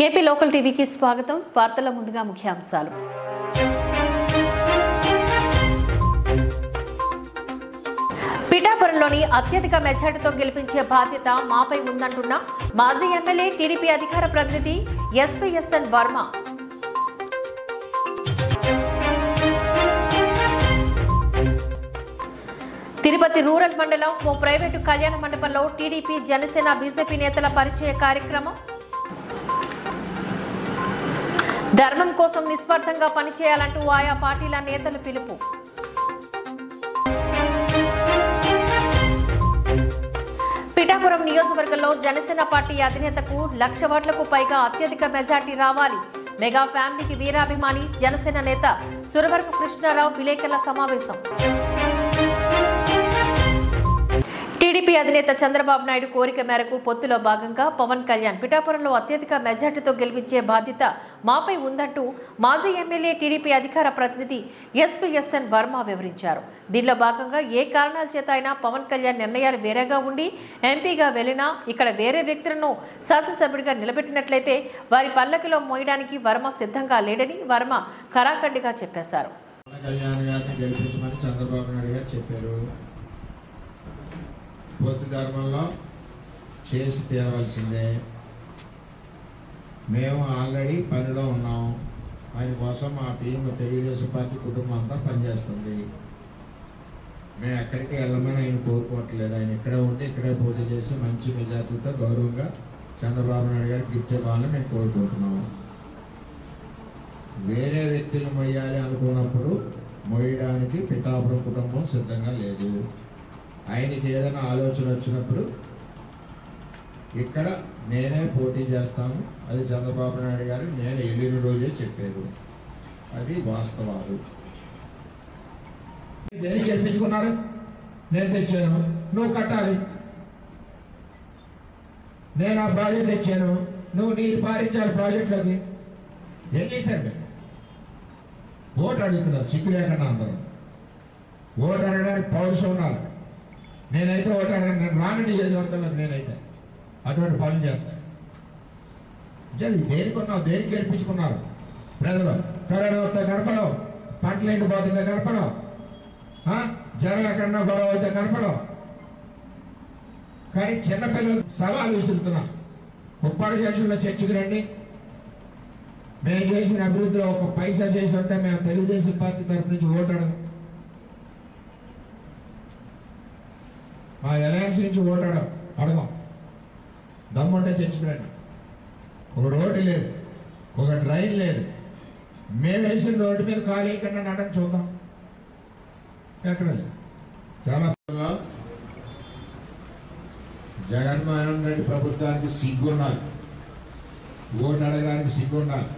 AP local టీవీకి స్వాగతం వార్తల ముందుగా ముఖ్యాంశాలు పిఠాపురంలోని అత్యధిక మెజార్టీతో గెలిపించే బాధ్యత మాపై ఉందంటున్న మాజీ ఎమ్మెల్యే టీడీపీ అధికార ప్రతినిధి ఎస్పీఎస్ఎన్ వర్మ తిరుపతి రూరల్ మండలం ఓ ప్రైవేటు కళ్యాణ మండపంలో టీడీపీ జనసేన బీజేపీ నేతల పరిచయ కార్యక్రమం ధర్మం కోసం నిస్వార్థంగా పనిచేయాలంటూ ఆయా పార్టీల నేతలు పిలుపు పిఠాపురం నియోజకవర్గంలో జనసేన పార్టీ అధినేతకు లక్ష ఓట్లకు పైగా అత్యధిక మెజార్టీ రావాలి మెగా ఫ్యామిలీకి వీరాభిమాని జనసేన నేత సురవరపు కృష్ణారావు విలేకరుల సమావేశం టీడీపీ అధినేత చంద్రబాబు నాయుడు కోరిక మేరకు పొత్తులో భాగంగా పవన్ కళ్యాణ్ పిఠాపురంలో అత్యధిక మెజార్టీతో గెలిపించే బాధ్యత మాపై ఉందంటూ మాజీ ఎమ్మెల్యే టీడీపీ అధికార ప్రతినిధి ఎస్పీఎస్ఎన్ వర్మ వివరించారు దీనిలో భాగంగా ఏ కారణాల చేత అయినా పవన్ కళ్యాణ్ నిర్ణయాలు వేరేగా ఉండి ఎంపీగా వెళ్ళినా ఇక్కడ వేరే వ్యక్తులను శాసనసభ్యుడిగా నిలబెట్టినట్లయితే వారి పల్లకిలో మోయడానికి వర్మ సిద్ధంగా లేడని వర్మ ఖరాఖండిగా చెప్పేశారు పవన్ కళ్యాణ్ గారిని గెలిపించమని చంద్రబాబు నాయుడు గారు చెప్పారు పొత్తు ధర్మంలో చేసి తీరవలసిందే మేము ఆల్రెడీ పనిలో ఉన్నాం ఆయన కోసం మా టీం తెలుగుదేశం పార్టీ కుటుంబం అంతా పనిచేస్తుంది మేము ఎక్కడికి వెళ్ళమని ఆయన కోరుకోవట్లేదు ఆయన ఇక్కడే ఉండి ఇక్కడే పోటీ చేసి మంచి మెజార్టీతో గౌరవంగా చంద్రబాబు నాయుడు గారికి గిఫ్ట్ ఇవ్వాలని మేము కోరుకుంటున్నాము వేరే వ్యక్తులు మొయ్యాలి అనుకున్నప్పుడు మొయ్యడానికి పిఠాపురం కుటుంబం సిద్ధంగా లేదు ఆయనకి ఏదైనా ఆలోచన వచ్చినప్పుడు ఇక్కడ నేనే పోటీ చేస్తాను అది చంద్రబాబు నాయుడు గారు నేను వెళ్ళిన రోజే చెప్పారు అది వాస్తవాలు దేనికి గెలిపించుకున్నారు నేను తెచ్చాను నువ్వు కట్టాలి నేను ఆ ప్రాజెక్ట్ తెచ్చాను నువ్వు నీరు పారించాలి ప్రాజెక్టులోకి ఏం చేశారు మీరు ఓటు అడుగుతున్నారు సిగ్గు లేకుండా అందరూ ఓటు అడగడానికి పౌరుషం ఉండాలి నేనైతే ఓటు అడగను నేను రాను నియోజకవర్గంలోకి నేనైతే అటువంటి పనులు చేస్తాను నిజాలు దేనికి ఉన్నావు దేనికి గెలిపించుకున్నారు ప్రజలు కరోనా వస్తే కనపడవు పంటలు ఎండిపోతుంటే కనపడవు ఆ? జనం ఎక్కడన్నా గొడవ అయితే కనపడవు కానీ చిన్నపిల్లలు సవాలు విసురుతున్నాం ఉప్పాడు జంక్షన్లో చర్చికి రండి మేము చేసిన అభివృద్ధిలో ఒక పైసా చేసి ఉంటే మేము తెలుగుదేశం పార్టీ తరఫు నుంచి ఓటు అడగం మా అలయన్స్ నుంచి ఓటు అడగం అడగం దమ్ముంటే చర్చికి రండి ఒక రోడ్డు లేదు ఒక డ్రైన్ లేదు మేము వేసిన రోడ్డు మీద ఖాళీ ఎక్కడ నడని చూద్దాం ఎక్కడ లేదు చాలా లో జగన్మోహన్ రెడ్డి ప్రభుత్వానికి సిగ్గుండాలి ఓటు అడగడానికి సిగ్గుండాలి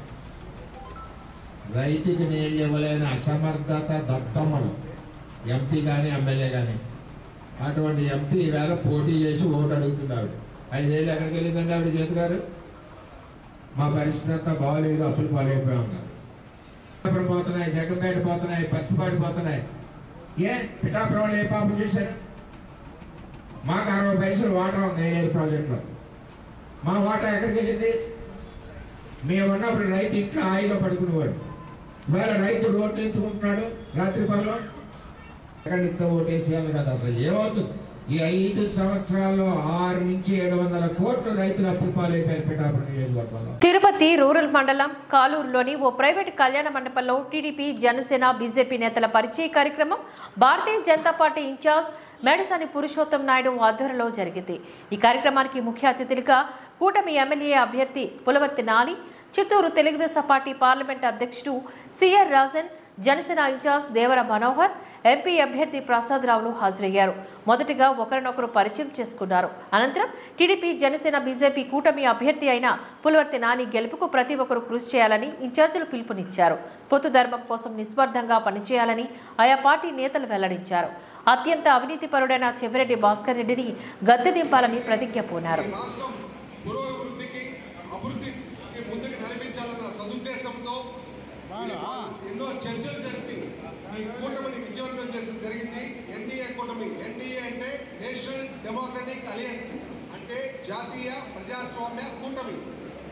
రైతుకి నీళ్ళు ఇవ్వలేని అసమర్థత దత్తమ్మలు ఎంపీ కానీ ఎమ్మెల్యే కానీ అటువంటి ఎంపీ వేళ పోటీ చేసి ఓటు అడుగుతుంది ఆవిడ ఐదేళ్ళు ఎక్కడికి వెళ్ళిందండి ఆవిడ చేతి గారు మా పరిస్థితి అంతా బాగోలేదు అప్పులు పాలైపోయి ఉన్నారు పిఠాపురం పోతున్నాయి జగన్పేట పోతున్నాయి పత్తిపాడు పోతున్నాయి ఏ పిఠాపురం వాళ్ళు ఏ పాపం చేశారు మాకు అరవై పైసలు వాటర్ ఉంది ఏలేరు ప్రాజెక్టులో మా వాటర్ ఎక్కడికి వెళ్ళింది మేము ఉన్నప్పుడు రైతు ఇంట్లో హాయిగా పడుకునేవాడు వేరే రైతు రోడ్లు ఎత్తుకుంటున్నాడు రాత్రి పనులు ఎక్కడ ఇంత ఓటేసేయాలి కదా అసలు ఏమవుతుంది ఈ ఐదు సంవత్సరాల్లో ఆరు నుంచి ఏడు వందల కోట్లు రైతులు అప్పులు పాలైపోయారు పిఠాపురం నియోజకవర్గంలో తిరుపతి రూరల్ మండలం కాలూరులోని ఓ ప్రైవేట్ కళ్యాణ మండపంలో టీడీపీ జనసేన బీజేపీ నేతల పరిచయ కార్యక్రమం భారతీయ జనతా పార్టీ ఇన్ఛార్జ్ మేడసాని పురుషోత్తం నాయుడు ఆధ్వర్యంలో జరిగింది ఈ కార్యక్రమానికి ముఖ్య అతిథులుగా కూటమి ఎమ్మెల్యే అభ్యర్థి పులవర్తి నాని చిత్తూరు తెలుగుదేశం పార్టీ పార్లమెంట్ అధ్యక్షుడు C R Rajan Janasena incharge Devara Manohar MP అభ్యర్థి ప్రసాద్ రావులు హాజరయ్యారు మొదటగా ఒకరినొకరు పరిచయం చేసుకున్నారు అనంతరం టీడీపీ జనసేన బీజేపీ కూటమి అభ్యర్థి అయిన పులవర్తి నాని గెలుపుకు ప్రతి ఒక్కరూ కృషి చేయాలని ఇన్ఛార్జీలు పిలుపునిచ్చారు పొత్తు ధర్మం కోసం నిస్వార్థంగా పనిచేయాలని ఆయా పార్టీ నేతలు వెల్లడించారు అత్యంత అవినీతిపరుడైన చెవిరెడ్డి భాస్కర్ రెడ్డిని గద్దె దింపాలని ప్రతిజ్ఞ పూనారు రాష్ట్రం పురోభివృద్ధికి అభివృద్ధికి ముందుకు నడిపించాలన్న సదుద్దేశంతో ఎన్నో చర్చలు జరిపి ఈ కూటమిని విజయవంతం చేసడం జరిగింది ఎన్డీఏ కూటమి ఎన్డీఏ అంటే నేషనల్ డెమోక్రటిక్ అలయన్స్ అంటే జాతీయ ప్రజాస్వామ్య కూటమి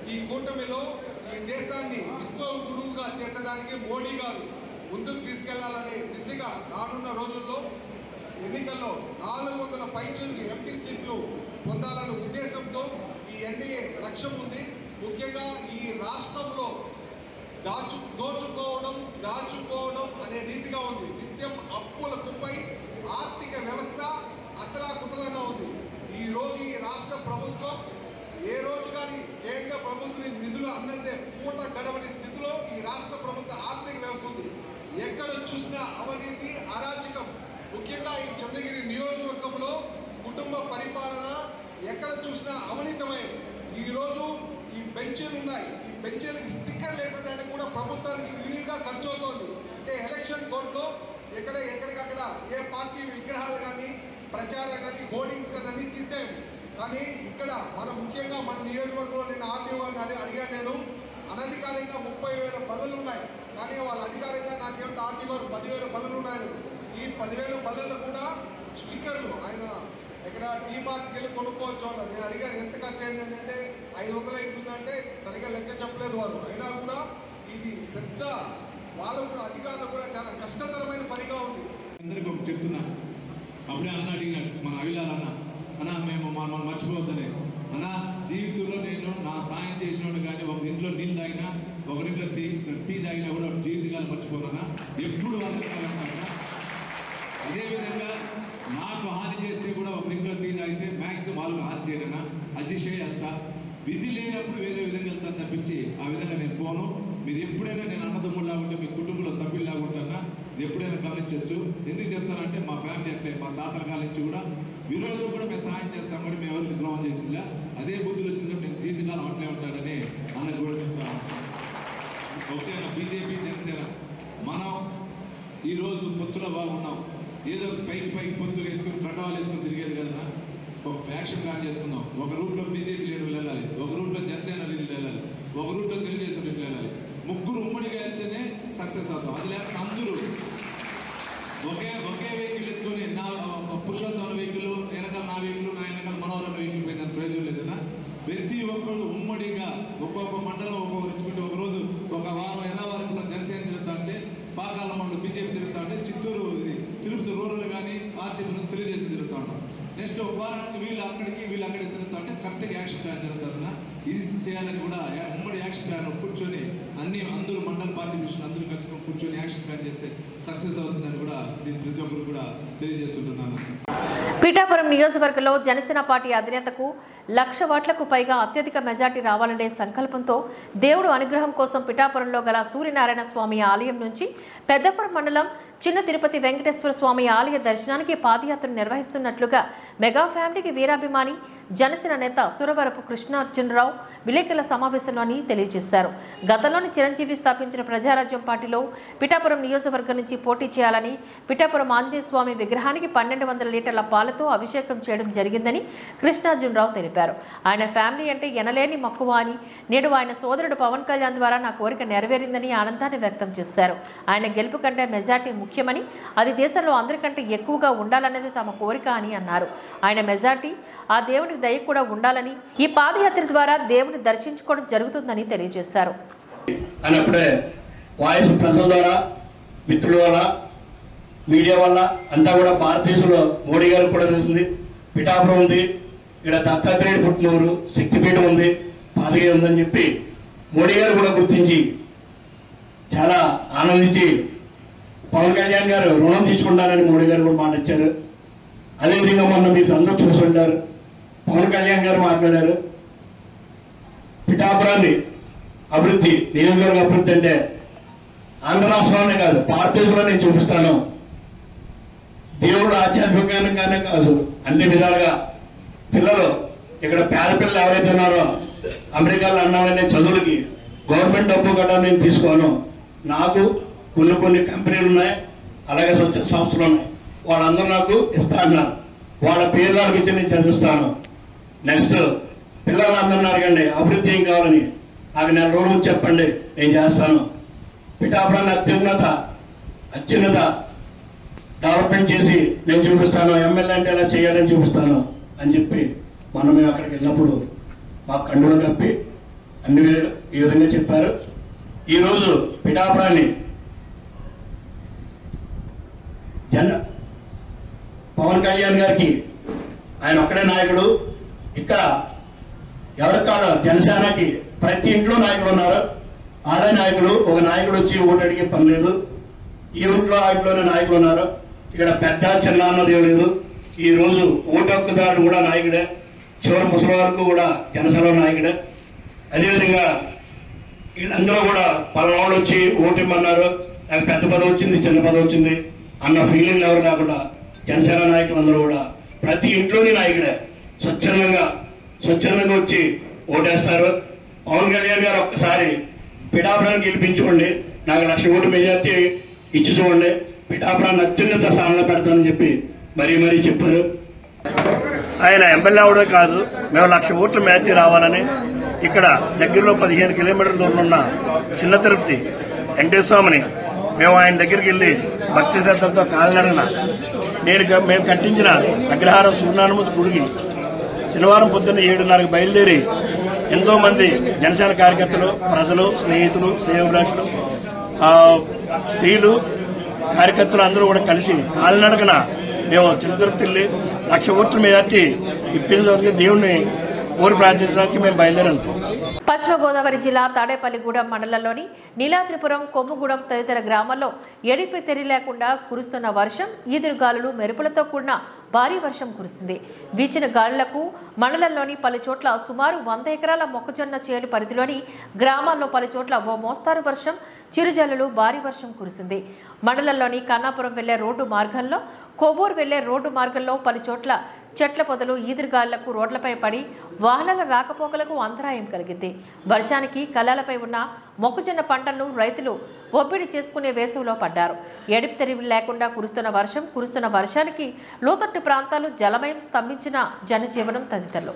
ఈ కూటమిలో ఈ దేశాన్ని విశ్వ గురువుగా చేసేదానికి మోడీ గారు ముందుకు తీసుకెళ్లాలనే దిశగా రానున్న రోజుల్లో ఎన్నికల్లో నాలుగు వందల పైచులు ఎంపీ సీట్లు పొందాలనే ఉద్దేశంతో ఈ ఎన్డీఏ లక్ష్యం ఉంది ముఖ్యంగా ఈ రాష్ట్రంలో దాచు దోచుకోవడం దాచుకోవడం అనే రీతిగా ఉంది నిత్యం అప్పుల కుప్పై ఆర్థిక వ్యవస్థ అతలాకుతలంగా ఉంది ఈ రోజు ఈ రాష్ట్ర ప్రభుత్వం ఏ రోజు కానీ కేంద్ర ప్రభుత్వం నిధులు అందందే పూట గడవని స్థితిలో ఈ రాష్ట్ర ప్రభుత్వ ఆర్థిక వ్యవస్థ ఉంది ఎక్కడ చూసినా అవినీతి అరాచకం ముఖ్యంగా ఈ చంద్రగిరి నియోజకవర్గంలో కుటుంబ పరిపాలన ఎక్కడ చూసినా అవినీతమయం ఈ రోజు ఈ బెంచీలు ఉన్నాయి ఈ బెంచీలకి స్టిక్కర్ వేసేదానికి కూడా ప్రభుత్వానికి విరివిగా ఖర్చు అవుతోంది అంటే ఎలక్షన్ కోడ్లో ఎక్కడ ఎక్కడికక్కడ ఏ పార్టీ విగ్రహాలు కానీ ప్రచారం కానీ హోర్డింగ్స్ కానీ అన్ని తీసేయండి కానీ ఇక్కడ మన ముఖ్యంగా మన నియోజకవర్గంలో నేను ఆర్డీఓ గారిని అడిగాను నేను అనధికారికంగా ముప్పై వేల బల్లులు ఉన్నాయి కానీ వాళ్ళ అధికారికంగా నాకేమిటి ఆర్డీఓ గారు పదివేల బల్లులు ఉన్నాయని ఈ పదివేల బల్లులు కూడా స్టిక్కర్లు ఆయన ఇక్కడ టీ మార్ట్కి వెళ్ళి కొనుక్కోవచ్చు అన్నారు నేను అడిగాను ఎంత ఖర్చు అయింది అంటే ఐదు వందలు అవుతుందంటే సరిగ్గా లెక్క చెప్పలేదు వారు అయినా కూడా ఇది పెద్ద వాళ్ళకు కూడా అధికారులు కూడా చాలా కష్టతరమైన పనిగా ఉంది అందరికి ఒకటి చెప్తున్నా అప్పుడే అన్న అడిగినాడు మన అవిలాల్ అన్న అన్న మేము మన మనం మర్చిపోవద్దని అన్న జీవితంలో నేను నా సాయం చేసినోడు కానీ ఒక ఇంట్లో నీళ్ళు తాగినా ఒకరింట్లో టీ టీ తాగినా కూడా జీవితకాలం మర్చిపోనా ఎప్పుడు వాళ్ళకి కలుగుతాను అదేవిధంగా నాకు హాని చేస్తే కూడా ఒక ఇంట్లో టీ తాగితే మ్యాక్సిమం వాళ్ళకు హాని చేయడనా అతిశయ అంత విధి లేనప్పుడు వేరే విధంగా వెళ్తాను తప్పించి ఆ విధంగా నేను పోను మీరు ఎప్పుడైనా నేను అన్నదమ్ముడు లాగుంటే మీ కుటుంబంలో సభ్యులు లాగుంటానా ఇది ఎప్పుడైనా గమనించవచ్చు ఎందుకు చెప్తానంటే మా ఫ్యామిలీ అట్లే మా తాతల కాలం నుంచి కూడా విరోధం కూడా మేము సహాయం చేస్తాం కూడా మేము ఎవరికి ద్రోహం చేసిందా అదే బుద్ధులు వచ్చిందా మేము జీవితకాలం అట్లే ఉంటారని అన్నకు కూడా చెప్తాను ఓకేనా బీజేపీ జనసేన మనం ఈరోజు పొత్తులో బాగున్నాం ఏదో పైకి పైకి పొత్తులు వేసుకుని కండవాలు వేసుకుని తిరిగేది కదా ఒక యాక్షన్ ప్లాన్ చేసుకుందాం ఒక రూట్లో బీజేపీ లీడర్లు వెళ్ళాలి ఒక రూట్లో జనసేన లీడర్లు వెళ్ళాలి ఒక రూట్లో తెలుగుదేశం లీడర్లు వెళ్ళాలి ముగ్గురు ఉమ్మడిగా వెళ్తేనే సక్సెస్ అవుతాం అది లేకపోతే అందరూ ఒకే ఒకే వెహికల్ ఎత్తుకొని నా పురుషోత్తమ వెహికల్ వెనకాల నా వెహికల్ నా వెనకాల మనోహరం వెహికల్ పోయిన ప్రయోజనం లేదన్నా ప్రతి ఒక్కరు ఉమ్మడిగా ఒక్కొక్క మండలం ఒక్కొక్కరు ఎత్తుకుంటే ఒక రోజు ఒక వారం ఎలా వరకు జనసేన తిరుగుతా అంటే పాకాల మండలం బీజేపీ తిరుగుతా అంటే చిత్తూరు ఇది తిరుపతి రూరల్ కానీ ఆర్సీపీ నుంచి తెలుగుదేశం తిరుగుతా ఉంటాం నెక్స్ట్ ఒక వారానికి వీళ్ళు అక్కడికి వీళ్ళు అక్కడికి తిరుగుతా అంటే కరెక్ట్గా యాక్షన్ ప్లాన్ జరుగుతుందన్న ఇది చేయాలని కూడా యా- ఉమ్మడి యాక్షన్ ప్లాన్ కూర్చొని అన్ని అందరూ మండల పార్టీ మిషన్ అందరూ కలుసుకొని కూర్చొని యాక్షన్ ప్లాన్ చేస్తే సక్సెస్ అవుతుందని కూడా దీని ప్రతి ఒక్కరు కూడా తెలియజేస్తుంటున్నాను పీఠాపురం నియోజకవర్గంలో జనసేన పార్టీ అధినేతకు లక్ష వాట్లకు పైగా అత్యధిక మెజార్టీ రావాలనే సంకల్పంతో దేవుడు అనుగ్రహం కోసం పిఠాపురంలో గల సూర్యనారాయణ స్వామి ఆలయం నుంచి పెద్దపురం మండలం చిన్న తిరుపతి వెంకటేశ్వర స్వామి ఆలయ దర్శనానికి పాదయాత్ర నిర్వహిస్తున్నట్లుగా మెగా ఫ్యామిలీకి వీరాభిమాని జనసేన నేత సురవరపు కృష్ణార్జునరావు విలేకరుల సమావేశంలోని తెలియజేశారు గతంలోని చిరంజీవి స్థాపించిన ప్రజారాజ్యం పార్టీలో పిఠాపురం నియోజకవర్గం నుంచి పోటీ చేయాలని పిఠాపురం ఆంజనేయ స్వామి విగ్రహానికి పన్నెండు వందల లీటర్ల పాలతో అభిషేకం చేయడం జరిగిందని కృష్ణార్జునరావు తెలిపారు ఆయన ఫ్యామిలీ అంటే ఎనలేని మక్కువ అని నేడు ఆయన సోదరుడు పవన్ కళ్యాణ్ ద్వారా నా కోరిక నెరవేరిందని ఆనందాన్ని వ్యక్తం చేశారు ఆయన గెలుపు కంటే మెజార్టీ ముఖ్యమని అది దేశంలో అందరికంటే ఎక్కువగా ఉండాలనేది తమ కోరిక అని అన్నారు ఆయన మెజార్టీ ఆ దేవుని దయ కూడా ఉండాలని ఈ పాదయాత్ర ద్వారా దేవుని దర్శించుకోవడం జరుగుతుందని తెలియజేశారు అని అప్పుడే వాయిస్ ప్రజల ద్వారా మిత్రుల వల్ల మీడియా వల్ల అంతా కూడా భారతదేశంలో మోడీ గారికి కూడా తెలిసింది పిఠాపురం ఉంది ఇక్కడ దత్తాత్రేయుడు పుట్టినూరు శక్తిపీఠం ఉంది పాదగిరి ఉందని చెప్పి మోడీ గారు కూడా గుర్తించి చాలా ఆనందించి పవన్ కళ్యాణ్ గారు రుణం తీసుకుంటానని మోడీ గారు కూడా మాట ఇచ్చారు అదేవిధంగా మొన్న మీరు అందరూ చూసుంటారు పవన్ కళ్యాణ్ గారు మాట్లాడారు పిఠాపురాన్ని అభివృద్ధి నియోజకవర్గ అభివృద్ధి అంటే ఆంధ్ర రాష్ట్రంలోనే కాదు భారతదేశంలో నేను చూపిస్తాను దేవుడు ఆధ్యాత్మికంగానే కాదు అన్ని విధాలుగా పిల్లలు ఇక్కడ పేద పిల్లలు ఎవరైతే ఉన్నారో అమెరికాలో అన్నాలనే చదువులకి గవర్నమెంట్ డబ్బు కట్టా నేను తీసుకోను నాకు కొన్ని కొన్ని కంపెనీలు ఉన్నాయి అలాగే స్వచ్ఛ సంస్థలు ఉన్నాయి వాళ్ళందరూ నాకు ఇస్తా అన్నారు వాళ్ళ పేర్లు వాళ్ళకి ఇచ్చి నేను చదివిస్తాను నెక్స్ట్ పిల్లలు అందరూ అడగండి అభివృద్ధి ఏం కావాలని నాకు నెల రోజుల ముందు చెప్పండి నేను చేస్తాను పిఠాపురాన్ని అత్యున్నత అత్యున్నత డెవలప్మెంట్ చేసి నేను చూపిస్తాను ఎమ్మెల్యే అంటే ఎలా చేయాలని చూపిస్తాను అని చెప్పి మనం మేము అక్కడికి వెళ్ళినప్పుడు మా కండులు కప్పి అన్ని విధ- ఈ విధంగా చెప్పారు ఈరోజు పిఠాపురాన్ని జన పవన్ కళ్యాణ్ గారికి ఆయన ఒక్కడే నాయకుడు ఇక్కడ ఎవరికాడ జనసేనకి ప్రతి ఇంట్లో నాయకులు ఉన్నారు ఆడే నాయకులు ఒక నాయకుడు వచ్చి ఓటు అడిగే పని లేదు ఈ ఇంట్లో ఆ ఇంట్లోనే నాయకులు ఉన్నారు ఇక్కడ పెద్ద చిన్న అన్నది ఏం లేదు ఈ రోజు ఓటు హక్కుదారుడు కూడా నాయకుడే చివరి ముసలి వరకు కూడా జనసేన నాయకుడే అదేవిధంగా వీళ్ళందరూ కూడా పలవాళ్ళు వచ్చి ఓటు ఇమ్మన్నారు నాకు పెద్ద పదవి వచ్చింది చిన్న పదవి వచ్చింది అన్న ఫీలింగ్ ఎవరు కాకుండా జనసేన నాయకులు అందరూ కూడా ప్రతి ఇంట్లోని నాయకుడే స్వచ్ఛందంగా స్వచ్ఛందంగా వచ్చి ఓటేస్తారు పవన్ కళ్యాణ్ గారు ఒక్కసారి పిఠాపురాన్ని గెలిపించుకోండి నాకు లక్ష ఓటు మెజార్టీ ఇచ్చి చూడండి పిఠాపురాన్ని అత్యున్నత స్థానంలో పెడతానని చెప్పి మరీ మరీ చెప్పారు ఆయన ఎమ్మెల్యే అవడే కాదు మేము లక్ష ఓట్ల మ్యాచ్ రావాలని ఇక్కడ దగ్గరలో పదిహేను కిలోమీటర్ల దూరం ఉన్న చిన్న తిరుపతి వెంకటేశ్వర స్వామిని మేము ఆయన దగ్గరికి వెళ్ళి భక్తి శ్రద్ధలతో కాలినడన నేను గ- మేము కట్టించిన అగ్రహారం సూర్యనారాయణమూర్తి గుడికి శనివారం పొద్దున్న ఏడున్నరకు బయలుదేరి ఎంతో మంది జనసేన కార్యకర్తలు ప్రజలు స్నేహితులు స్నేహభిలాషులు ఆ, స్త్రీలు కార్యకర్తలు అందరూ కూడా కలిసి కాలినడకన మేము చిరుతిరుపతి వెళ్ళి లక్ష ఓట్ల మెజార్టీ ఇప్పించడానికి దేవుణ్ణి కోరి ప్రార్థించడానికి మేము బయలుదేరాం పశ్చిమ గోదావరి జిల్లా తాడేపల్లిగూడెం మండలంలోని నీలాద్రిపురం కొమ్ముగూడెం తదితర గ్రామాల్లో ఎడిపి తెరి లేకుండా కురుస్తున్న వర్షం ఈదురుగాలులు మెరుపులతో కూడిన భారీ వర్షం కురుస్తుంది వీచిన గాలులకు మండలంలోని పలు చోట్ల సుమారు వంద ఎకరాల మొక్కజొన్న చేలు పరిధిలోని గ్రామాల్లో పలు చోట్ల ఓ మోస్తారు వర్షం చిరుజల్లులు భారీ వర్షం కురిసింది మండలంలోని కన్నాపురం వెళ్లే రోడ్డు మార్గంలో కొవ్వూరు వెళ్లే రోడ్డు మార్గంలో పలు చోట్ల చెట్ల పొదలు ఈదురుగాళ్లకు రోడ్లపై పడి వాహనాల రాకపోకలకు అంతరాయం కలిగింది వర్షానికి కళ్ళలపై ఉన్న మొక్కజొన్న పంటలను రైతులు ఒప్పిడి చేసుకునే వేసవిలో పడ్డారు ఎడిపి తెరివి లేకుండా కురుస్తున్న వర్షం కురుస్తున్న వర్షానికి లోతట్టు ప్రాంతాలు జలమయం స్తంభించిన జనజీవనం తదితరులు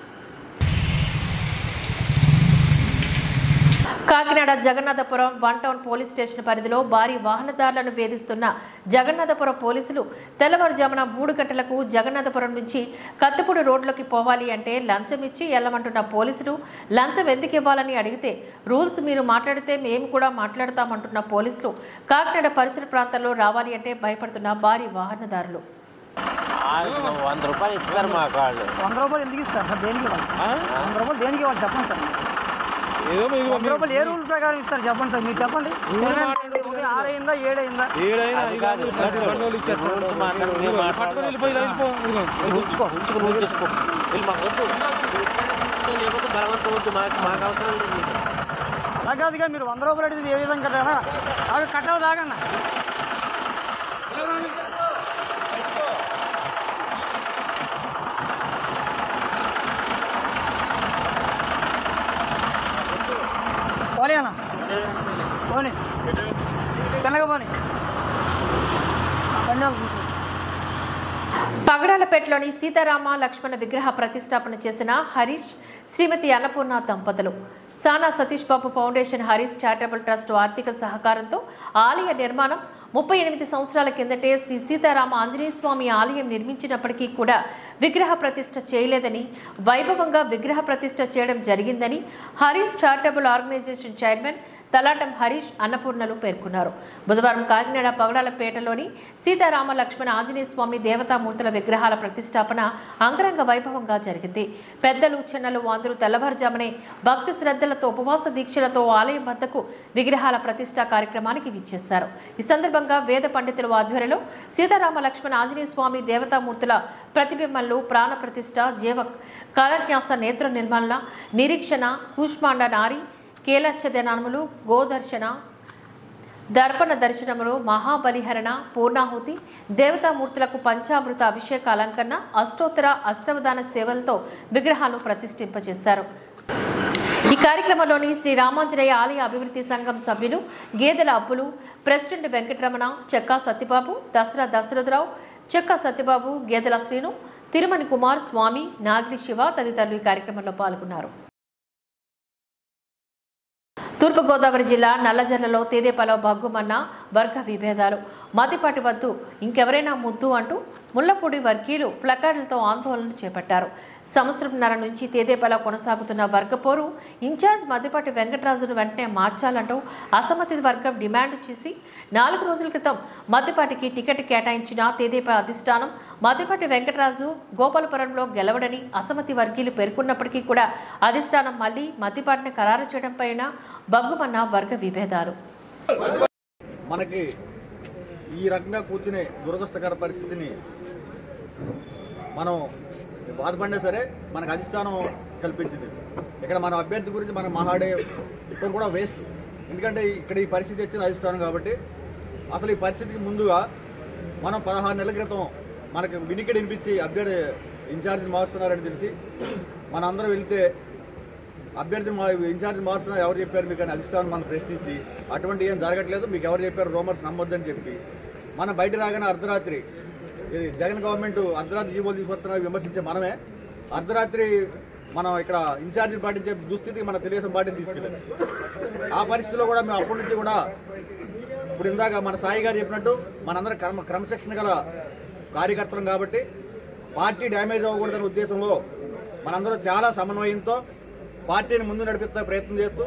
Kakinada Jagannathapuram one town police station పరిధిలో భారీ వాహనదారులను వేధిస్తున్న జగన్నాథపురం పోలీసులు తెల్లవారుజామున మూడు గంటలకు జగన్నాథపురం నుంచి కత్తిపూడి రోడ్లోకి పోవాలి అంటే లంచం ఇచ్చి వెళ్ళమంటున్న పోలీసులు లంచం ఎందుకు ఇవ్వాలని అడిగితే రూల్స్ మీరు మాట్లాడితే మేము కూడా మాట్లాడతామంటున్న పోలీసులు కాకినాడ పరిసర ప్రాంతాల్లో రావాలి అంటే భయపడుతున్న భారీ వాహనదారులు వంద రూపాయలు ఇస్తున్నారు మాకు వాళ్ళు వంద రూపాయలు ఎందుకు ఇస్తారు సార్ దేనికి ఇవ్వాలి వంద రూపాయలు దేనికి ఇవ్వాలి చెప్పండి సార్ ఏదో మీకు వంద రూపాయలు ఏ రూల్ ప్రకారం ఇస్తారు చెప్పండి సార్ మీరు చెప్పండి ఉదయం ఆరు అయిందా ఏడు అయిందా అది కాదు రూల్స్ మాట్లాడు మేము మాట్లాడదాం. ఉంచుకో ఉంచుకో నువ్వు చేసుకో వెళ్ళి మాకు వద్దు లేకపోతే బలవంతం వద్దు మాకు మాకు అవసరం లేదు మీకు. అలా కాదుగా మీరు వంద రూపాయలు అడిగితే ఏ విధంగా కట్టారా అవి కట్టాలి దాగన్నా పోనీ అన్న పోనీ తినగా పోనీ బండి ఆపు. పగడాలపేటలోని సీతారామ లక్ష్మణ విగ్రహ ప్రతిష్టాపన చేసిన హరీష్ శ్రీమతి అన్నపూర్ణ దంపతులు Sana Satish Babu foundation Harish charitable trust ఆర్థిక సహకారంతో ఆలయ నిర్మాణం ముప్పై ఎనిమిది సంవత్సరాల కిందటే శ్రీ సీతారామ ఆంజనేయ స్వామి ఆలయం నిర్మించినప్పటికీ కూడా విగ్రహ ప్రతిష్ఠ చేయలేదని వైభవంగా విగ్రహ ప్రతిష్ఠ చేయడం జరిగిందని Harish charitable organisation chairman Talatam Harish అన్నపూర్ణలు పేర్కొన్నారు బుధవారం కాకినాడ పగడాలపేటలోని సీతారామ లక్ష్మణ ఆంజనేయ స్వామి దేవతామూర్తుల విగ్రహాల ప్రతిష్టాపన అంగరంగ వైభవంగా జరిగింది పెద్దలు చిన్నలు అందరూ తెల్లవారుజామునే భక్తి శ్రద్ధలతో ఉపవాస దీక్షలతో ఆలయం వద్దకు విగ్రహాల ప్రతిష్ఠా కార్యక్రమానికి విచ్చేశారు ఈ సందర్భంగా వేద పండితుల ఆధ్వర్యంలో సీతారామ లక్ష్మణ ఆంజనేయ స్వామి దేవతామూర్తుల ప్రతిబింబంలో ప్రాణ ప్రతిష్ఠ జీవ కాలన్యాస నేత్ర నిర్మలన నిరీక్షణ కూష్మాండ నారి కేలచ్చదనములు గోదర్శన దర్పణ దర్శనములు మహాబలిహరణ పూర్ణాహుతి దేవతామూర్తులకు పంచామృత అభిషేక అలంకరణ అష్టోత్తర అష్టవదాన సేవలతో విగ్రహాలు ప్రతిష్ఠింపజేశారు ఈ కార్యక్రమంలోని శ్రీ రామాంజనేయ ఆలయ అభివృద్ధి సంఘం సభ్యులు గేదెల అప్పులు ప్రెసిడెంట్ వెంకటరమణ చెక్కా సత్యబాబు దసరా దశరథరావు చెక్కా సత్యబాబు గేదెల శ్రీను తిరుమణి కుమార్ స్వామి నాగిరి శివ తదితరులు ఈ కార్యక్రమంలో పాల్గొన్నారు తూర్పుగోదావరి జిల్లా నల్లజర్లలో తేదేపలో భగ్గుమన్న వర్గ విభేదాలు మతిపాటి వద్దు ఇంకెవరైనా ముద్దు అంటూ ముల్లపూడి వర్గీయులు ప్లకార్డులతో ఆందోళన చేపట్టారు సంవత్సరంన్నర నుంచి తేదేపలా కొనసాగుతున్న వర్గపోరు ఇన్ఛార్జ్ మద్దిపాటి వెంకటరాజును వెంటనే మార్చాలంటూ అసమ్మతి వర్గం డిమాండ్ చేసి నాలుగు రోజుల క్రితం మద్దిపాటికి టికెట్ కేటాయించిన తేదేపా అధిష్టానం మద్దిపాటి వెంకటరాజు గోపాలపురంలో గెలవడని అసమ్మతి వర్గీయులు పేర్కొన్నప్పటికీ కూడా అధిష్టానం మళ్లీ మద్దిపాటిని ఖరారు చేయడం పైన బగ్గుమన్న వర్గ విభేదాలు మనకి ఈ రకంగా కూర్చునే దురదృష్టకర పరిస్థితిని మనం బాధపడినా సరే మనకు అధిష్టానం కల్పించింది ఇక్కడ మన అభ్యర్థి గురించి మనం మాట్లాడే మొత్తం కూడా వేస్ట్ ఎందుకంటే ఇక్కడ ఈ పరిస్థితి వచ్చిన అధిష్టానం కాబట్టి అసలు ఈ పరిస్థితికి ముందుగా మనం పదహారు నెలల క్రితం మనకు వినికిడి వినిపించి అభ్యర్థి ఇన్ఛార్జ్ మారుస్తున్నారని తెలిసి మనందరం వెళ్తే అభ్యర్థి మా ఇన్ఛార్జ్ మారుస్తున్నా ఎవరు చెప్పారు మీకు అని అధిష్టానం మనం ప్రశ్నించి అటువంటి ఏం జరగట్లేదు మీకు ఎవరు చెప్పారు రోమర్స్ నమ్మొద్దని చెప్పి మనం బయట రాగానే అర్ధరాత్రి ఇది జగన్ గవర్నమెంట్ అర్ధరాత్రి జీవోలు తీసుకొస్తున్నా విమర్శించే మనమే అర్ధరాత్రి మనం ఇక్కడ ఇన్ఛార్జీలు పాటించే దుస్థితికి మన తెలుగుదేశం పార్టీని తీసుకెళ్ళారు ఆ పరిస్థితిలో కూడా మేము అప్పటి నుంచి కూడా ఇప్పుడు ఇందాక మన సాయి గారు చెప్పినట్టు మనందరం క్రమ క్రమశిక్షణ గల కార్యకర్తలం కాబట్టి పార్టీ డ్యామేజ్ అవ్వకూడదనే ఉద్దేశంలో మనందరం చాలా సమన్వయంతో పార్టీని ముందు నడిపిస్తా ప్రయత్నం చేస్తూ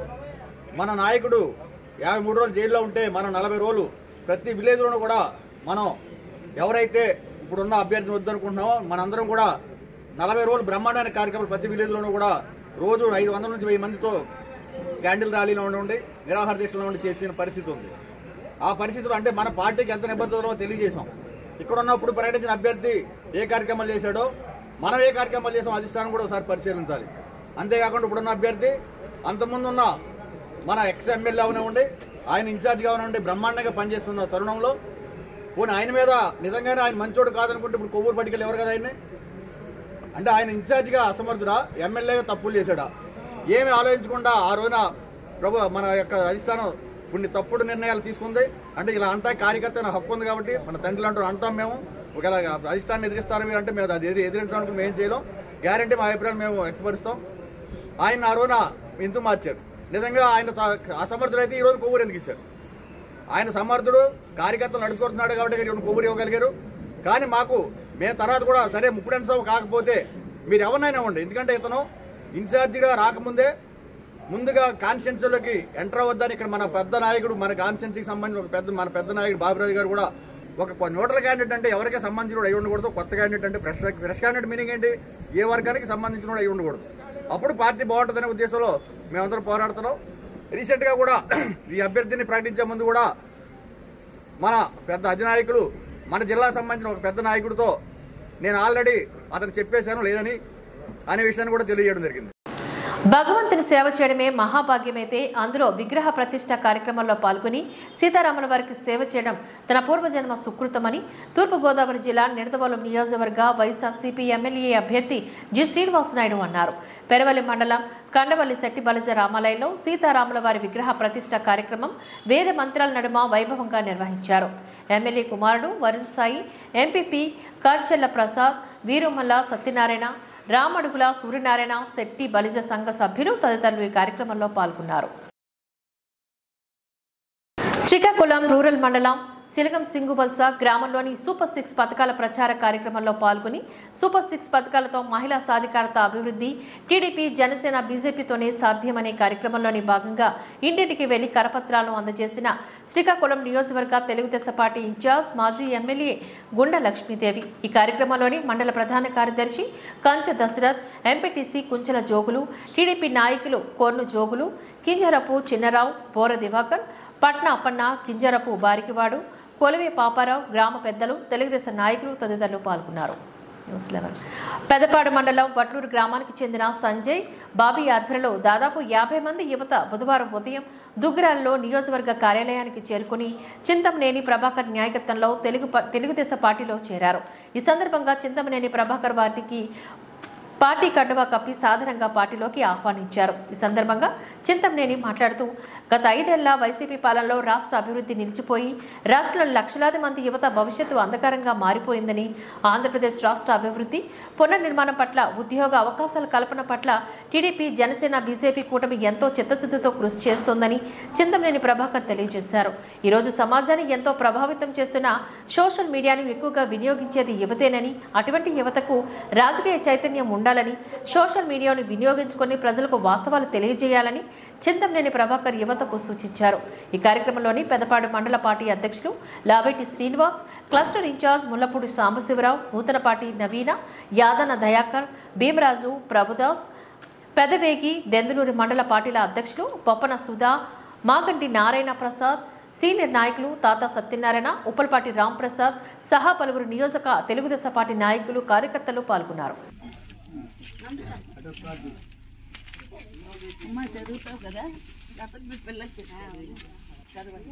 మన నాయకుడు యాభై మూడు రోజులు జైల్లో ఉంటే మనం నలభై రోజులు ప్రతి విలేజ్లోనూ కూడా మనం ఎవరైతే ఇప్పుడున్న అభ్యర్థిని వద్దనుకుంటున్నామో మనందరం కూడా నలభై రోజులు బ్రహ్మాండమైన కార్యక్రమాలు ప్రతి విలేజ్లోనూ కూడా రోజు ఐదు వందల నుంచి వెయ్యి మందితో క్యాండిల్ ర్యాలీలో ఉండి నిరాహార దీక్షలో ఉండి చేసిన పరిస్థితి ఉంది ఆ పరిస్థితులు అంటే మన పార్టీకి ఎంత నిబద్ధతలో తెలియజేశాం ఇక్కడ ఉన్నప్పుడు ప్రకటించిన అభ్యర్థి ఏ కార్యక్రమాలు చేశాడో మనం ఏ కార్యక్రమాలు చేసాం అధిష్టానం కూడా ఒకసారి పరిశీలించాలి అంతేకాకుండా ఇప్పుడున్న అభ్యర్థి అంతకుముందు ఉన్న మన ఎక్స్ ఎమ్మెల్యే ఉండి ఆయన ఇన్ఛార్జ్గా ఉండి బ్రహ్మాండంగా పనిచేస్తున్న తరుణంలో పోనీ ఆయన మీద నిజంగానే ఆయన మంచోడు కాదనుకుంటే ఇప్పుడు కొవ్వూరు పట్టికలు ఎవరు కదా ఆయన్ని అంటే ఆయన ఇన్ఛార్జిగా అసమర్థుడా ఎమ్మెల్యేగా తప్పులు చేశాడా ఏమి ఆలోచించకుండా ఆ రోజున ప్రభు మన యొక్క అధిష్టానం కొన్ని తప్పుడు నిర్ణయాలు తీసుకుంది అంటే ఇలా అంటా కార్యకర్త నా హక్కు ఉంది కాబట్టి మన తండ్రులు అంటూ అంటాం మేము ఒకవేళ అధిష్టాన్ని ఎదిరిస్తారు మీరు అంటే మేము అది ఎదిరి- ఎదిరించడానికి మేము ఏం చేయలేం గ్యారంటీ మా అభిప్రాయం మేము వ్యక్తపరుస్తాం ఆయన ఆ రోజున ఎందుకు మార్చారు నిజంగా ఆయన త- అసమర్థుడైతే ఈ రోజు కొవ్వూరు ఎందుకు ఇచ్చారు ఆయన సమర్థుడు కార్యకర్తలు నడుచుకుంటున్నాడు కాబట్టి ఈయన కొవ్వూరు ఇవ్వగలిగారు కానీ మాకు మేము తర్వాత కూడా సరే ముప్పుడెన్ సభ కాకపోతే మీరు ఎవరినైనా ఇవ్వండి ఎందుకంటే ఇతను ఇన్ఛార్జిగా రాకముందే ముందుగా కాన్స్టిట్యున్సీలోకి ఎంటర్ అవ్వద్దని ఇక్కడ మన పెద్ద నాయకుడు మన కాన్స్టిట్యున్సీకి సంబంధించిన ఒక పెద్ద మన పెద్ద నాయకుడు బాబురాజు గారు కూడా ఒక న్యూట్రల్ క్యాండిడేట్ అంటే ఎవరికి సంబంధించిన అయి ఉండకూడదు కొత్త క్యాండిడేట్ అంటే ఫ్రెష్ ఫ్రెష్ క్యాండిడేట్ మీనింగ్ ఏంటి ఏ వర్గానికి సంబంధించిన అయి ఉండకూడదు అప్పుడు పార్టీ బాగుంటుందనే ఉద్దేశంలో మేమందరం పోరాడుతున్నాం రీసెంట్గా కూడా ఈ అభ్యర్థిని ప్రకటించే ముందు కూడా మన పెద్ద అధినాయకులు మన జిల్లాకు సంబంధించిన ఒక పెద్ద నాయకుడితో నేను ఆల్రెడీ అతను చెప్పేశాను లేదని అనే విషయాన్ని కూడా తెలియజేయడం జరిగింది భగవంతుని సేవ చేయడమే మహాభాగ్యమైతే అందులో విగ్రహ ప్రతిష్ట కార్యక్రమంలో పాల్గొని సీతారాముల వారికి సేవ చేయడం తన పూర్వజన్మ సుకృతమని తూర్పుగోదావరి జిల్లా నిడదవోలు నియోజకవర్గ వైఎస్ఆర్సీపీ ఎమ్మెల్యే అభ్యర్థి జి శ్రీనివాసనాయుడు అన్నారు పెరవల్లి మండలం కండవల్లి శెట్టి బలిజ రామాలయంలో సీతారాముల వారి విగ్రహ ప్రతిష్ట కార్యక్రమం వేద మంత్రాల నడుమ వైభవంగా నిర్వహించారు ఎమ్మెల్యే కుమారుడు వరుణ్ సాయి ఎంపీపీ కార్చెల్ల ప్రసాద్ వీరుమల్ల సత్యనారాయణ రామడుగుల సూర్యనారాయణ శెట్టి బలిజ సంఘ సభ్యులు తదితరులు ఈ కార్యక్రమంలో పాల్గొన్నారు శ్రీకాకుళం రూరల్ మండలం సిలగం సింగువల్స గ్రామంలోని సూపర్ సిక్స్ పథకాల ప్రచార కార్యక్రమంలో పాల్గొని సూపర్ సిక్స్ పథకాలతో మహిళా సాధికారత అభివృద్ధి టీడీపీ జనసేన బీజేపీతోనే సాధ్యమనే కార్యక్రమంలోని భాగంగా ఇంటింటికి వెళ్లి కరపత్రాలను అందజేసిన శ్రీకాకుళం నియోజకవర్గ తెలుగుదేశం పార్టీ ఇన్ఛార్జ్ మాజీ ఎమ్మెల్యే గుండ లక్ష్మీదేవి ఈ కార్యక్రమంలోని మండల ప్రధాన కార్యదర్శి కంచ దశరథ్ ఎంపీటీసీ కుంచల జోగులు టీడీపీ నాయకులు కోర్ను జోగులు కింజరపు చిన్నరావు బోర దివాకర్ పట్న అప్పన్న కింజరపు బారికివాడు కొలవే పాపారావు గ్రామ పెద్దలు తెలుగుదేశం నాయకులు తదితరులు పాల్గొన్నారు న్యూస్ లెవెన్ పెదపాడు మండలం వట్లూరు గ్రామానికి చెందిన సంజయ్ బాబీ ఆధ్వర్యంలో దాదాపు యాభై మంది యువత బుధవారం ఉదయం దుగ్గరాల్లో నియోజకవర్గ కార్యాలయానికి చేరుకుని చింతమనేని ప్రభాకర్ నాయకత్వంలో తెలుగు ప- తెలుగుదేశం పార్టీలో చేరారు ఈ సందర్భంగా చింతమనేని ప్రభాకర్ వారికి పార్టీ కండువా కప్పి సాధారణంగా పార్టీలోకి ఆహ్వానించారు ఈ సందర్భంగా చింతమనేని మాట్లాడుతూ గత ఐదేళ్ల వైసీపీ పాలనలో రాష్ట్ర అభివృద్ధి నిలిచిపోయి రాష్ట్రంలో లక్షలాది మంది యువత భవిష్యత్తు అంధకారంగా మారిపోయిందని ఆంధ్రప్రదేశ్ రాష్ట్ర అభివృద్ధి పునర్నిర్మాణం పట్ల ఉద్యోగ అవకాశాల కల్పన పట్ల టీడీపీ జనసేన బీజేపీ కూటమి ఎంతో చిత్తశుద్ధితో కృషి చేస్తోందని చింతమనేని ప్రభాకర్ తెలియజేశారు ఈరోజు సమాజాన్ని ఎంతో ప్రభావితం చేస్తున్న సోషల్ మీడియాని ఎక్కువగా వినియోగించేది యువతేనని అటువంటి యువతకు రాజకీయ చైతన్యం ఉండాలి ఉండాలని సోషల్ మీడియాను వినియోగించుకొని ప్రజలకు వాస్తవాలు తెలియజేయాలని చింతంనేని ప్రభాకర్ యువతకు సూచించారు ఈ కార్యక్రమంలోని పెదపాడు మండల పార్టీ అధ్యక్షులు లావేటి శ్రీనివాస్ క్లస్టర్ ఇన్ఛార్జ్ ముల్లపూడి సాంబశివరావు నూతనపాటి నవీన యాదన దయాకర్ భీమరాజు ప్రభుదాస్ పెదవేగి దెందులూరి మండల పార్టీల అధ్యక్షులు బొప్పన సుధా మాగంటి నారాయణ ప్రసాద్ సీనియర్ నాయకులు తాత సత్యనారాయణ ఉప్పలపాటి రాంప్రసాద్ సహా పలువురు నియోజక తెలుగుదేశం పార్టీ నాయకులు కార్యకర్తలు పాల్గొన్నారు అమ్మ చదువుతావు కదా లేకపోతే మీ పిల్లలకి చదవండి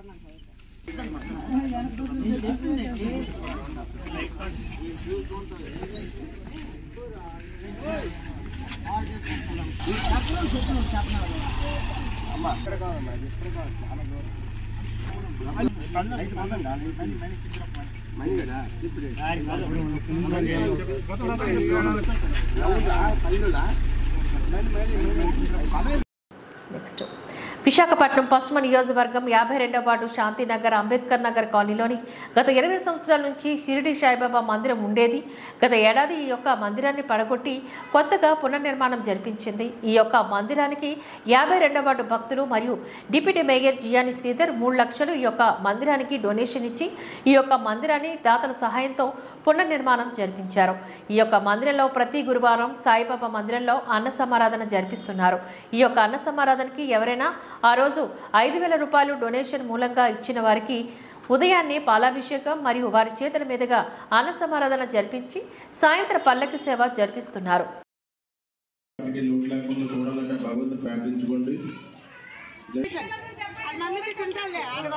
నెక్స్ట్ విశాఖపట్నం పశ్చిమ నియోజకవర్గం యాభై రెండవ వార్డు శాంతినగర్ అంబేద్కర్ నగర్ కాలనీలోని గత ఇరవై సంవత్సరాల నుంచి షిరిడి సాయిబాబా మందిరం ఉండేది గత ఏడాది ఈ యొక్క మందిరాన్ని పడగొట్టి కొత్తగా పునర్నిర్మాణం జరిపించింది ఈ యొక్క మందిరానికి యాభై రెండవ వార్డు భక్తులు మరియు డిప్యూటీ మేయర్ జియాని శ్రీధర్ మూడు లక్షలు ఈ యొక్క మందిరానికి డొనేషన్ ఇచ్చి ఈ యొక్క మందిరాన్ని దాతల సహాయంతో పునర్నిర్మాణం జరిపించారు ఈ యొక్క మందిరంలో ప్రతి గురువారం సాయిబాబా మందిరంలో అన్న సమారాధన జరిపిస్తున్నారు ఈ యొక్క అన్న సమారాధనకి ఎవరైనా ఆ రోజు ఐదు వేల రూపాయలు డొనేషన్ మూలంగా ఇచ్చిన వారికి ఉదయాన్నే పాలాభిషేకం మరియు వారి చేతుల మీదుగా అన్న సమారాధన జరిపించి సాయంత్రం పల్లకి సేవ జరిపిస్తున్నారు వాటికి లోటు లేకుండా చూడాలంటే భగవంతుని ప్రార్థించుకోండి మమ్మీకి తింటాలే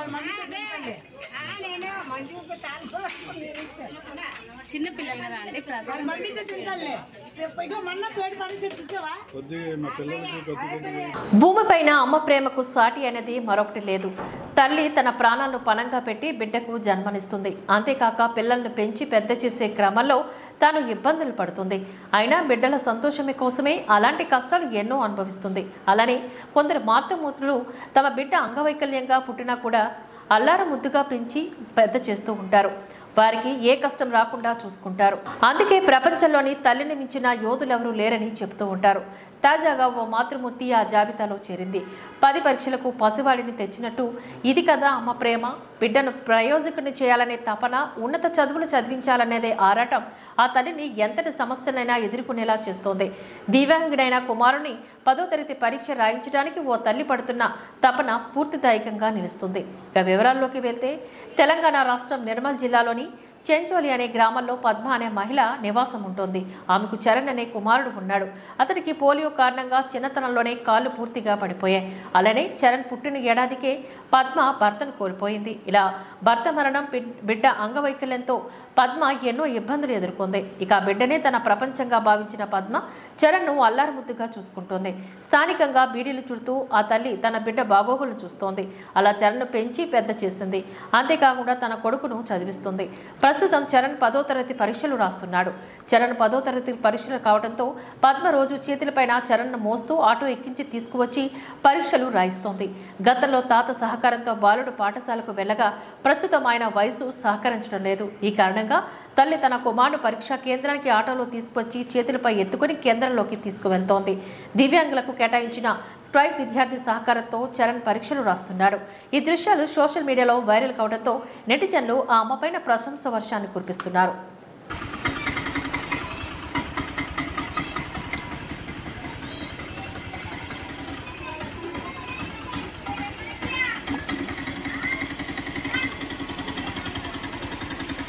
చిన్న పిల్లలు కదా అండి ప్రసాదం మమ్మీకి తింటాలే ఇగో మొన్న పేరు పని చెప్పిస్తావా కొద్దిగా మా పిల్లలకి కొద్దిగా భూమిపైన అమ్మ ప్రేమకు సాటి అనేది మరొకటి లేదు తల్లి తన ప్రాణాలను పణంగా పెట్టి బిడ్డకు జన్మనిస్తుంది అంతేకాక పిల్లలను పెంచి పెద్ద చేసే క్రమంలో తాను ఇబ్బందులు పడుతుంది అయినా బిడ్డల సంతోషమే కోసమే అలాంటి కష్టాలు ఎన్నో అనుభవిస్తుంది అలానే కొందరు మాతృమూర్తులు తమ బిడ్డ అంగవైకల్యంగా పుట్టినా కూడా అల్లార ముద్దుగా పెంచి పెద్ద చేస్తూ ఉంటారు వారికి ఏ కష్టం రాకుండా చూసుకుంటారు అందుకే ప్రపంచంలోని తల్లిని మించిన యోధులెవరూ లేరని చెబుతూ ఉంటారు తాజాగా ఓ మాతృమూర్తి ఆ జాబితాలో చేరింది పది పరీక్షలకు పసివాడిని తెచ్చినట్టు ఇది కదా అమ్మ ప్రేమ బిడ్డను ప్రయోజకుని చేయాలనే తపన ఉన్నత చదువులు చదివించాలనేదే ఆరాటం ఆ తల్లిని ఎంతటి సమస్యలైనా ఎదుర్కొనేలా చేస్తోంది దివ్యాంగుడైన కుమారుని పదో తరగతి పరీక్ష రాయించడానికి ఓ తల్లి పడుతున్న తపన స్ఫూర్తిదాయకంగా నిలుస్తుంది ఇక వివరాల్లోకి వెళ్తే తెలంగాణ రాష్ట్రం నిర్మల్ జిల్లాలోని చెంచోలి అనే గ్రామంలో పద్మ అనే మహిళ నివాసం ఉంటుంది ఆమెకు చరణ్ అనే కుమారుడు ఉన్నాడు అతనికి పోలియో కారణంగా చిన్నతనంలోనే కాళ్ళు పూర్తిగా పడిపోయాయి అలానే చరణ్ పుట్టిన ఏడాదికే పద్మ భర్తను కోల్పోయింది ఇలా భర్త మరణం బిడ్- బిడ్డ అంగవైకల్యంతో పద్మ ఎన్నో ఇబ్బందులు ఎదుర్కొంది ఇక ఆ బిడ్డనే తన ప్రపంచంగా భావించిన పద్మ చరణ్ను అల్లారుముద్దుగా చూసుకుంటోంది స్థానికంగా బీడీలు చుడుతూ ఆ తల్లి తన బిడ్డ బాగోగులు చూస్తోంది అలా చరణ్ను పెంచి పెద్ద చేసింది అంతేకాకుండా తన కొడుకును చదివిస్తుంది ప్రస్తుతం చరణ్ పదో తరగతి పరీక్షలు రాస్తున్నాడు చరణ్ పదో తరగతి పరీక్షలు కావడంతో పద్మ రోజు చేతులపైన చరణ్ను మోస్తూ ఆటో ఎక్కించి తీసుకువచ్చి పరీక్షలు రాయిస్తోంది గతంలో తాత సహకారంతో బాలుడు పాఠశాలకు వెళ్ళగా ప్రస్తుతం ఆయన వయసు సహకరించడం లేదు ఈ కారణంగా తల్లి తన కుమారుడు పరీక్షా కేంద్రానికి ఆటోలో తీసుకొచ్చి చేతులపై ఎత్తుకుని కేంద్రంలోకి తీసుకువెళ్తోంది దివ్యాంగులకు కేటాయించిన స్ట్రైక్ విద్యార్థి సహకారంతో చరణ్ పరీక్షలు రాస్తున్నాడు ఈ దృశ్యాలు సోషల్ మీడియాలో వైరల్ కావడంతో నెటిజన్లు ఆ అమ్మపైన ప్రశంస వర్షాన్ని కురిపిస్తున్నారు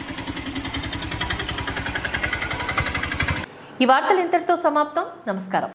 ఈ వార్తలు ఇంతటితో సమాప్తం నమస్కారం